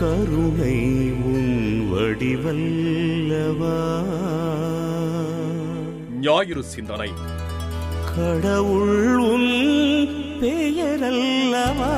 கருணை உன் வடிவல்லவா ஞாயிறு சிந்தனை கடவுள் உன் பெயரல்லவா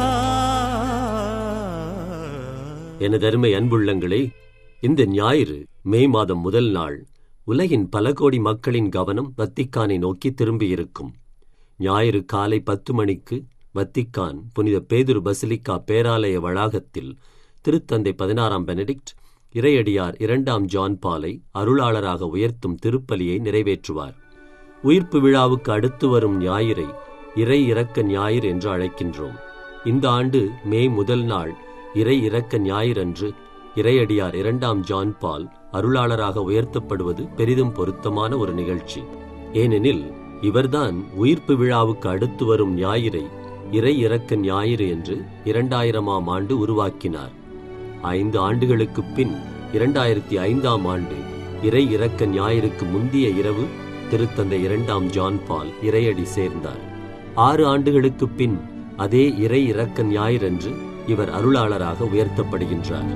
எனதருமை அன்புள்ளங்களே இந்த ஞாயிறு மே மாதம் முதல் நாள் உலகின் பல கோடி மக்களின் கவனம் வத்திக்கானை நோக்கி திரும்பியிருக்கும் ஞாயிறு காலை பத்து மணிக்கு வத்திக்கான் புனித பேதுரு பசிலிக்கா பேராலய வளாகத்தில் திருத்தந்தை பதினாறாம் பெனடிக்ட் இறையடியார் இரண்டாம் ஜான் பாலை அருளாளராக உயர்த்தும் திருப்பலியை நிறைவேற்றுவார் உயிர்ப்பு விழாவுக்கு அடுத்து வரும் ஞாயிறை இறை இறக்க ஞாயிறு என்று அழைக்கின்றோம் இந்த ஆண்டு மே முதல் நாள் இறை இறக்க ஞாயிறன்று இறையடியார் இரண்டாம் ஜான் பால் அருளாளராக உயர்த்தப்படுவது பெரிதும் பொருத்தமான ஒரு நிகழ்ச்சி ஏனெனில் இவர்தான் உயிர்ப்பு விழாவுக்கு அடுத்து வரும் ஞாயிறை இறை இறக்க ஞாயிறு என்று இரண்டாயிரமாம் ஆண்டு உருவாக்கினார் ஐந்து ஆண்டுகளுக்குப் பின் இரண்டாயிரத்தி ஐந்தாம் ஆண்டு இறை இறக்க ஞாயிறுக்கு முந்திய இரவு திருத்தந்தை இரண்டாம் ஜான் பால் இறையடி சேர்ந்தார் ஆறு ஆண்டுகளுக்குப் பின் அதே இறை இறக்க ஞாயிறன்று இவர் அருளாளராக உயர்த்தப்படுகின்றார்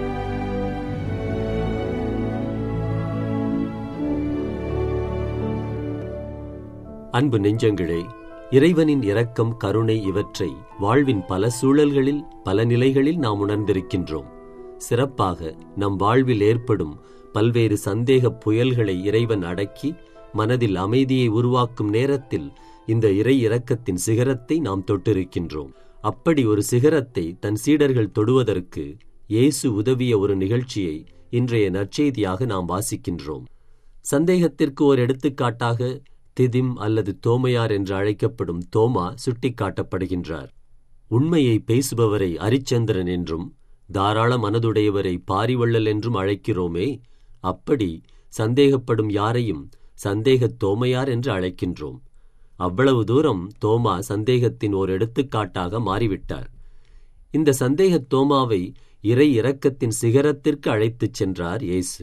அன்பு நெஞ்சங்களே இறைவனின் இரக்கம் கருணை இவற்றை வாழ்வின் பல சூழல்களில் பல நிலைகளில் நாம் உணர்ந்திருக்கின்றோம் சிறப்பாக நம் வாழ்வில் ஏற்படும் பல்வேறு சந்தேக புயல்களை இறைவன் அடக்கி மனதில் அமைதியை உருவாக்கும் நேரத்தில் இந்த இறை இரக்கத்தின் சிகரத்தை நாம் தொட்டிருக்கின்றோம் அப்படி ஒரு சிகரத்தை தன் சீடர்கள் தொடுவதற்கு இயேசு உதவிய ஒரு நிகழ்ச்சியை இன்றைய நற்செய்தியாக நாம் வாசிக்கின்றோம் சந்தேகத்திற்கு ஒரு எடுத்துக்காட்டாக திதிம் அல்லது தோமையார் என்று அழைக்கப்படும் தோமா சுட்டிக்காட்டப்படுகின்றார் உண்மையை பேசுபவரை அரிச்சந்திரன் என்றும் தாராள மனதுடையவரை பாரிவள்ளல் என்றும் அழைக்கிறோமே அப்படி சந்தேகப்படும் யாரையும் சந்தேகத் தோமையார் என்று அழைக்கின்றோம் அவ்வளவு தூரம் தோமா சந்தேகத்தின் ஓர் எடுத்துக்காட்டாக மாறிவிட்டார் இந்த சந்தேகத் தோமாவை இறை இரக்கத்தின் சிகரத்திற்கு அழைத்துச் சென்றார் இயேசு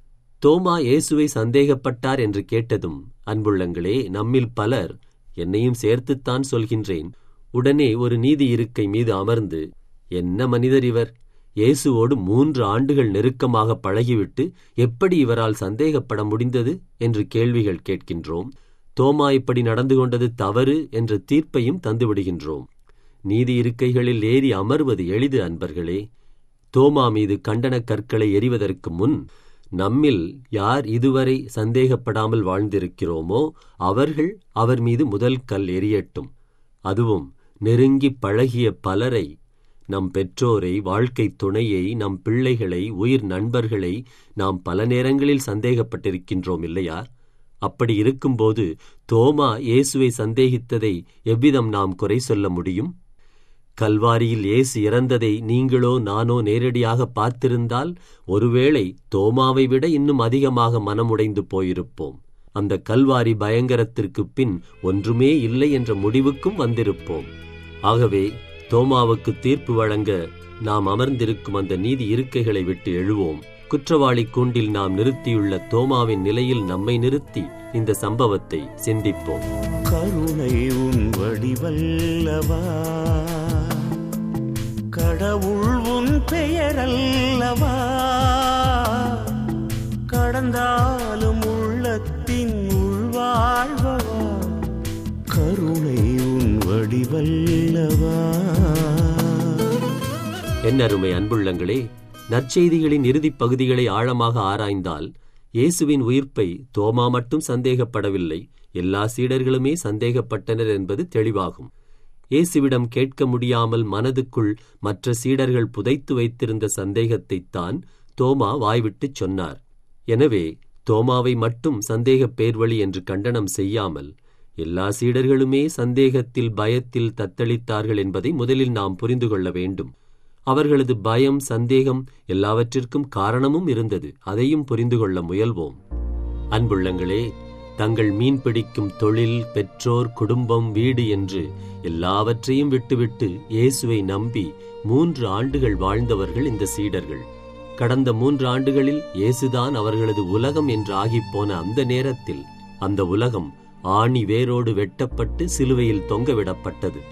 தோமா இயேசுவை சந்தேகப்பட்டார் என்று கேட்டதும் அன்புள்ளங்களே நம்மில் பலர் என்னையும் சேர்த்துத்தான் சொல்கின்றேன் உடனே ஒரு நீதி இருக்கை மீது அமர்ந்து என்ன மனிதர் இவர் இயேசுவோடு மூன்று ஆண்டுகள் நெருக்கமாக பழகிவிட்டு எப்படி இவரால் சந்தேகப்பட முடிந்தது என்று கேள்விகள் கேட்கின்றோம் தோமா இப்படி நடந்து கொண்டது தவறு என்ற தீர்ப்பையும் தந்துவிடுகின்றோம் நீதி இருக்கைகளில் ஏறி அமர்வது எளிது அன்பர்களே தோமா மீது கண்டனக் கற்களை எறிவதற்கு முன் நம்மில் யார் இதுவரை சந்தேகப்படாமல் வாழ்ந்திருக்கிறோமோ அவர்கள் அவர் மீது முதல் கல் எறியட்டும் அதுவும் நெருங்கி பழகிய பலரை நம் பெற்றோரை வாழ்க்கை துணையை நம் பிள்ளைகளை உயிர் நண்பர்களை நாம் பல நேரங்களில் சந்தேகப்பட்டிருக்கின்றோம் இல்லையா அப்படி இருக்கும்போது தோமா இயேசுவை சந்தேகித்ததை எவ்விதம் நாம் குறை சொல்ல முடியும் கல்வாரியில் இயேசு இறந்ததை நீங்களோ நானோ நேரடியாக பார்த்திருந்தால் ஒருவேளை தோமாவை விட இன்னும் அதிகமாக மனமுடைந்து போயிருப்போம் அந்த கல்வாரி பயங்கரத்திற்குப் பின் ஒன்றுமே இல்லை என்ற முடிவுக்கும் வந்திருப்போம் ஆகவே தோமாவுக்கு தீர்ப்பு வழங்க நாம் அமர்ந்திருக்கும் அந்த நீதி இருக்கைகளை விட்டு எழுவோம் குற்றவாளி கூண்டில் நாம் நிறுத்தியுள்ள தோமாவின் நிலையில் நம்மை நிறுத்தி இந்த சம்பவத்தை சிந்திப்போம் கருணை உன் வடிவல்லவா கடவுள் உன் பெயரல்லவா கடந்தாலும் உள்ளத்தின் உள்வாழ்வா கருணை உன் வடிவல்லவா என் அருமை அன்புள்ளங்களே நற்செய்திகளின் இறுதிப் பகுதிகளை ஆழமாக ஆராய்ந்தால் இயேசுவின் உயிர்ப்பை தோமா மட்டும் சந்தேகப்படவில்லை எல்லா சீடர்களுமே சந்தேகப்பட்டனர் என்பது தெளிவாகும் இயேசுவிடம் கேட்க முடியாமல் மனதுக்குள் மற்ற சீடர்கள் புதைத்து வைத்திருந்த சந்தேகத்தைத்தான் தோமா வாய்விட்டுச் சொன்னார் எனவே தோமாவை மட்டும் சந்தேகப் பேர்வழி என்று கண்டனம் செய்யாமல் எல்லா சீடர்களுமே சந்தேகத்தில் பயத்தில் தத்தளித்தார்கள் என்பதை முதலில் நாம் புரிந்து கொள்ள வேண்டும் அவர்களது பயம் சந்தேகம் எல்லாவற்றிற்கும் காரணமும் இருந்தது அதையும் புரிந்து கொள்ள முயல்வோம் அன்புள்ளங்களே தங்கள் மீன் பிடிக்கும் தொழில் பெற்றோர் குடும்பம் வீடு என்று எல்லாவற்றையும் விட்டுவிட்டு இயேசுவை நம்பி மூன்று ஆண்டுகள் வாழ்ந்தவர்கள் இந்த சீடர்கள் கடந்த மூன்று ஆண்டுகளில் இயேசுதான் அவர்களது உலகம் என்று ஆகிப்போன அந்த நேரத்தில் அந்த உலகம் ஆணி வேரோடு வெட்டப்பட்டு சிலுவையில் தொங்கவிடப்பட்டது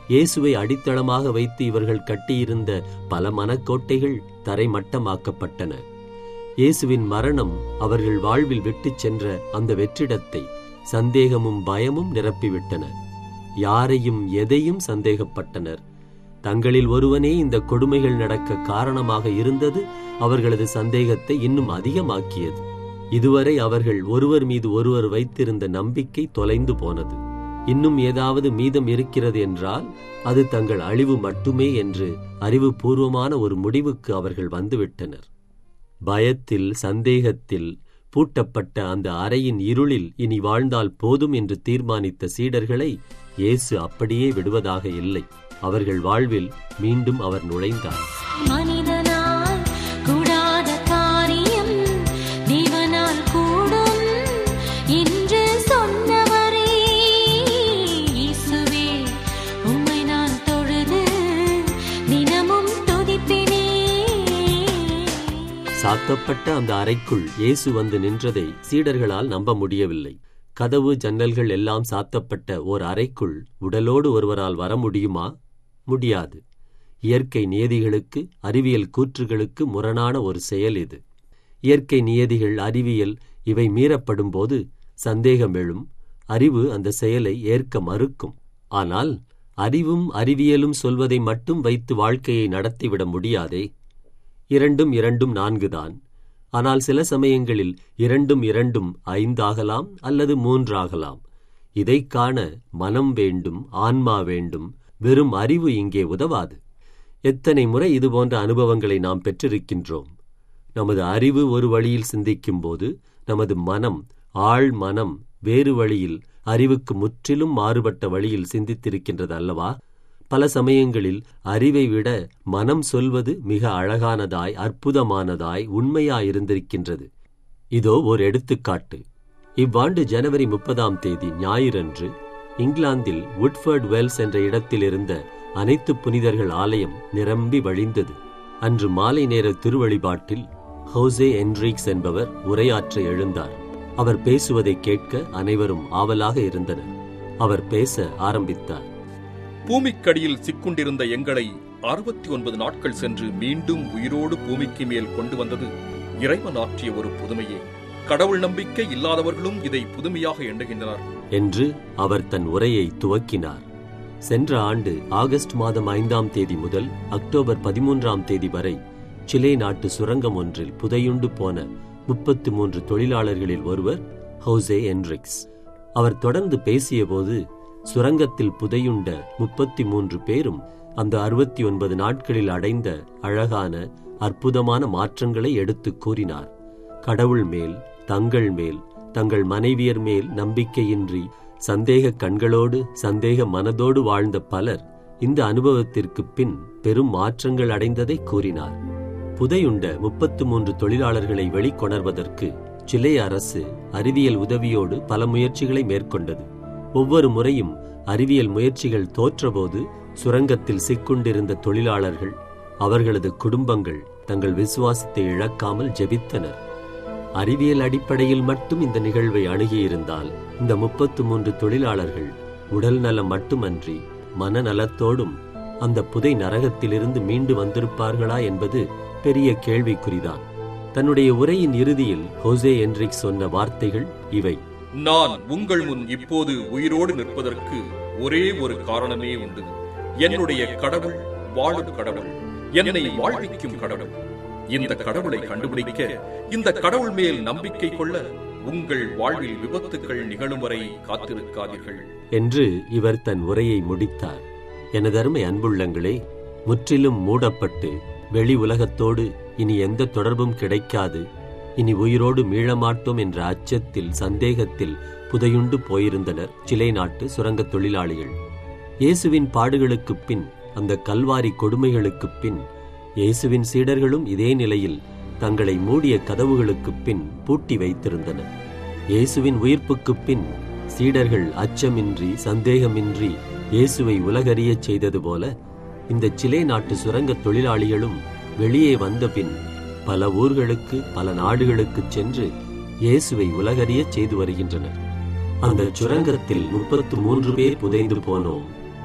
இயேசுவை அடித்தளமாக வைத்து இவர்கள் கட்டியிருந்த பல மனக்கோட்டைகள் தரைமட்டமாக்கப்பட்டன இயேசுவின் மரணம் அவர்கள் வாழ்வில் விட்டுச் சென்ற அந்த வெற்றிடத்தை சந்தேகமும் பயமும் நிரப்பிவிட்டன யாரையும் எதையும் சந்தேகப்பட்டனர் தங்களில் ஒருவனே இந்த கொடுமைகள் நடக்க காரணமாக இருந்தது அவர்களது சந்தேகத்தை இன்னும் அதிகமாக்கியது இதுவரை அவர்கள் ஒருவர் மீது ஒருவர் வைத்திருந்த நம்பிக்கை தொலைந்து போனது இன்னும் ஏதாவது மீதம் இருக்கிறது என்றால் அது தங்கள் அழிவு மட்டுமே என்று அறிவுபூர்வமான ஒரு முடிவுக்கு அவர்கள் வந்துவிட்டனர் பயத்தில் சந்தேகத்தில் பூட்டப்பட்ட அந்த அறையின் இருளில் இனி வாழ்ந்தால் போதும் என்று தீர்மானித்த சீடர்களை இயேசு அப்படியே விடுவதாக இல்லை அவர்கள் வாழ்வில் மீண்டும் அவர் நுழைந்தார் மனிதனால் கூடாத காரியம் தேவனால் கூடும் என்று சொன்னவரே இயேசுவே உம்மை நான் தொழுது தினமும் துதிப்பேனே சாத்தப்பட்ட அந்த அறைக்குள் இயேசு வந்து நின்றதை சீடர்களால் நம்ப முடியவில்லை கதவு ஜன்னல்கள் எல்லாம் சாத்தப்பட்ட ஓர் அறைக்குள் உடலோடு ஒருவரால் வர முடியுமா முடியாது இயற்கை நியதிகளுக்கு அறிவியல் கூற்றுகளுக்கு முரணான ஒரு செயல் இது இயற்கை நியதிகள் அறிவியல் இவை மீறப்படும்போது சந்தேகம் எழும் அறிவு அந்த செயலை ஏற்க மறுக்கும் ஆனால் அறிவும் அறிவியலும் சொல்வதை மட்டும் வைத்து வாழ்க்கையை நடத்திவிட முடியாதே இரண்டும் இரண்டும் நான்குதான் ஆனால் சில சமயங்களில் இரண்டும் இரண்டும் ஐந்தாகலாம் அல்லது மூன்றாகலாம் இதைக் காண மனம் வேண்டும் ஆன்மா வேண்டும் வெறும் அறிவு இங்கே உதவாது எத்தனை முறை இதுபோன்ற அனுபவங்களை நாம் பெற்றிருக்கின்றோம் நமது அறிவு ஒரு வழியில் சிந்திக்கும்போது நமது மனம் ஆழ் மனம் வேறு வழியில் அறிவுக்கு முற்றிலும் மாறுபட்ட வழியில் சிந்தித்திருக்கின்றது அல்லவா பல சமயங்களில் அறிவை விட மனம் சொல்வது மிக அழகானதாய் அற்புதமானதாய் உண்மையாயிருந்திருக்கின்றது இதோ ஒரு எடுத்துக்காட்டு இவ்வாண்டு ஜனவரி முப்பதாம் தேதி ஞாயிறன்று இங்கிலாந்தில் வுட்ஃபர்ட் வெல்ஸ் என்ற இடத்தில் இருந்த அனைத்து புனிதர்கள் ஆலயம் நிரம்பி வழிந்தது அன்று மாலை நேர திருவழிபாட்டில் ஹோசே என்ரிக்ஸ் என்பவர் உரையாற்ற எழுந்தார் அவர் பேசுவதை கேட்க அனைவரும் ஆவலாக இருந்தனர் அவர் பேச ஆரம்பித்தார் பூமிக்கடியில் சிக்குண்டிருந்த எங்களை அறுபத்தி ஒன்பது நாட்கள் சென்று மீண்டும் உயிரோடு பூமிக்கு மேல் கொண்டு வந்தது இறைவன் ஆற்றிய ஒரு புதுமையே கடவுள் நம்பிக்கை இல்லாதவர்களும் இதை புதுமையாக எண்ணுகின்றனர் என்று அவர் தன் உரையை துவக்கினார் சென்ற ஆண்டு ஆகஸ்ட் மாதம் ஐந்தாம் தேதி முதல் அக்டோபர் பதிமூன்றாம் தேதி வரை சிலே நாட்டு சுரங்கம் ஒன்றில் புதையுண்டு போன முப்பத்து மூன்று தொழிலாளர்களில் ஒருவர் ஹோசே என்ரிக்ஸ் அவர் தொடர்ந்து பேசியபோது சுரங்கத்தில் புதையுண்ட முப்பத்தி மூன்று பேரும் அந்த அறுபத்தி ஒன்பது நாட்களில் அடைந்த அழகான அற்புதமான மாற்றங்களை எடுத்துக் கூறினார் கடவுள் மேல் தங்கள் மேல் தங்கள் மனைவியர் மேல் நம்பிக்கையின்றி சந்தேக கண்களோடு சந்தேக மனதோடு வாழ்ந்த பலர் இந்த அனுபவத்திற்கு பின் பெரும் மாற்றங்கள் அடைந்ததை கூறினார் புதையுண்ட முப்பத்து மூன்று தொழிலாளர்களை வெளிக்கொணர்வதற்கு சிலே அரசு அறிவியல் உதவியோடு பல முயற்சிகளை மேற்கொண்டது ஒவ்வொரு முறையும் அறிவியல் முயற்சிகள் தோற்றபோது சுரங்கத்தில் சிக்குண்டிருந்த தொழிலாளர்கள் அவர்களது குடும்பங்கள் தங்கள் விசுவாசத்தை இழக்காமல் ஜெபித்தனர் அறிவியல் அடிப்படையில் மட்டும் இந்த நிகழ்வை அணுகியிருந்தால் இந்த முப்பத்து மூன்று தொழிலாளர்கள் உடல் நலம் மட்டுமன்றி மனநலத்தோடும் அந்த புதை நரகத்திலிருந்து மீண்டு வந்திருப்பார்களா என்பது பெரிய கேள்விக்குறிதான் தன்னுடைய உரையின் இறுதியில் ஹோசே என்ரிக் சொன்ன வார்த்தைகள் இவை நான் உங்கள் முன் இப்போது உயிரோடு நிற்பதற்கு ஒரே ஒரு காரணமே உண்டு என்னுடைய கடவுள் வாழும் கடவுள் என்னை வாழ்விக்கும் கடவுள் இந்த கடவுளை கண்டுபிடிக்க இந்த கடவுள் மேல் நம்பிக்கை கொள்ள உங்கள் வாழ்வில் விபத்துக்கள் நிகழும் வரை காத்திருக்காதீர்கள் என்று இவர் தன் உரையை முடித்தார் எனதருமை அன்புள்ளங்களே முற்றிலும் மூடப்பட்டு வெளி உலகத்தோடு இனி எந்த தொடர்பும் கிடைக்காது இனி உயிரோடு மீளமாட்டோம் என்ற அச்சத்தில் சந்தேகத்தில் புதையுண்டு போயிருந்தனர் சிலை நாட்டு சுரங்கத் தொழிலாளிகள் இயேசுவின் பாடுகளுக்குப் பின் அந்த கல்வாரி கொடுமைகளுக்குப் பின் இயேசுவின் சீடர்களும் இதே நிலையில் தங்களை மூடிய கதவுகளுக்குப் பின் பூட்டி வைத்திருந்தனர் இயேசுவின் உயிர்ப்புக்குப் பின் சீடர்கள் அச்சமின்றி சந்தேகமின்றி இயேசுவை உலகறியச் செய்தது போல இந்த சிலே நாட்டு சுரங்கத் தொழிலாளிகளும் வெளியே வந்த பின் பல ஊர்களுக்கு பல நாடுகளுக்குச் சென்று இயேசுவை உலகறியச் செய்து வருகின்றனர் அந்த சுரங்கத்தில் முப்பத்து மூன்று பேர் புதைந்து போனோம்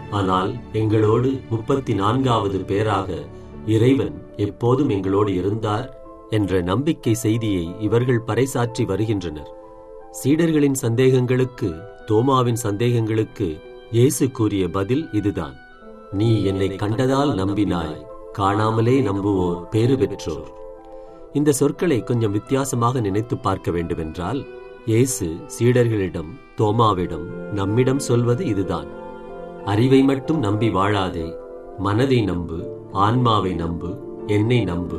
ஆனால் எங்களோடு முப்பத்தி நான்காவது பேராக இறைவன் எப்போதும் எங்களோடு இருந்தார் என்ற நம்பிக்கை செய்தியை இவர்கள் பறைசாற்றி வருகின்றனர் சீடர்களின் சந்தேகங்களுக்கு தோமாவின் சந்தேகங்களுக்கு இயேசு கூறிய பதில் இதுதான் நீ என்னை கண்டதால் நம்பினாய் காணாமலே நம்புவோர் பேறு பெற்றோர் இந்த சொற்களை கொஞ்சம் வித்தியாசமாக நினைத்து பார்க்க வேண்டுமென்றால் இயேசு சீடர்களிடம் தோமாவிடம் நம்மிடம் சொல்வது இதுதான் அறிவை மட்டும் நம்பி வாழாதே மனதை நம்பு ஆன்மாவை நம்பு என்னை நம்பு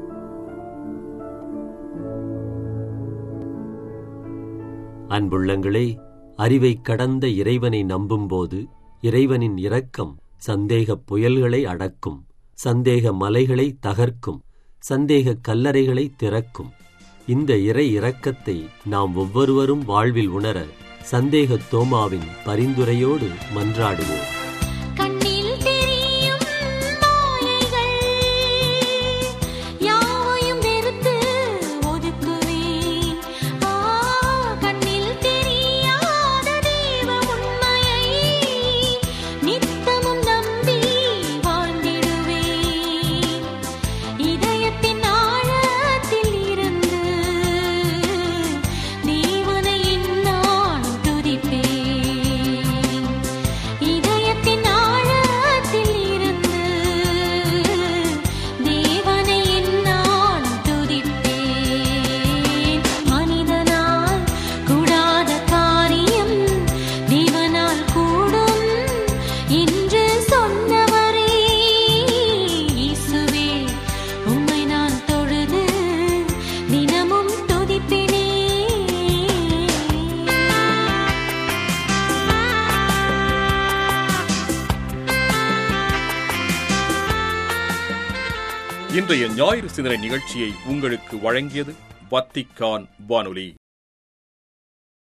அன்புள்ளங்களே அறிவை கடந்த இறைவனை நம்பும்போது இறைவனின் இரக்கம் சந்தேக புயல்களை அடக்கும் சந்தேக மலைகளை தகர்க்கும் சந்தேக கல்லறைகளை திறக்கும் இந்த இறை இரக்கத்தை நாம் ஒவ்வொருவரும் வாழ்வில் உணர சந்தேக தோமாவின் பரிந்துரையோடு மன்றாடுவோம் கண்ணில் தெரியும் மாயைகள் யாவையும் வெறுத்து ஒதுக்குவேன் ஆ கண்ணில் தெரியாத தெய்வ உண்மையை நித்தமும் நம்பி வாழ்ந்திடுவேன் இதயத்தின் ஆழத்தில் இருந்து தேவனை நான் துதிப்பேன் இதயத்தின் ஆழத்தில் இருந்து தேவனை நான் துதிப்பேன் மனிதனால் கூடாத காரியம் தேவனால் கூடும் என்று சொன்னவரே இயேசுவே உம்மை நான் தொழுது தினமும் துதிப்பினே இன்றைய ஞாயிறு சிந்தனை நிகழ்ச்சியை உங்களுக்கு வழங்கியது வத்திக்கான் வானொலி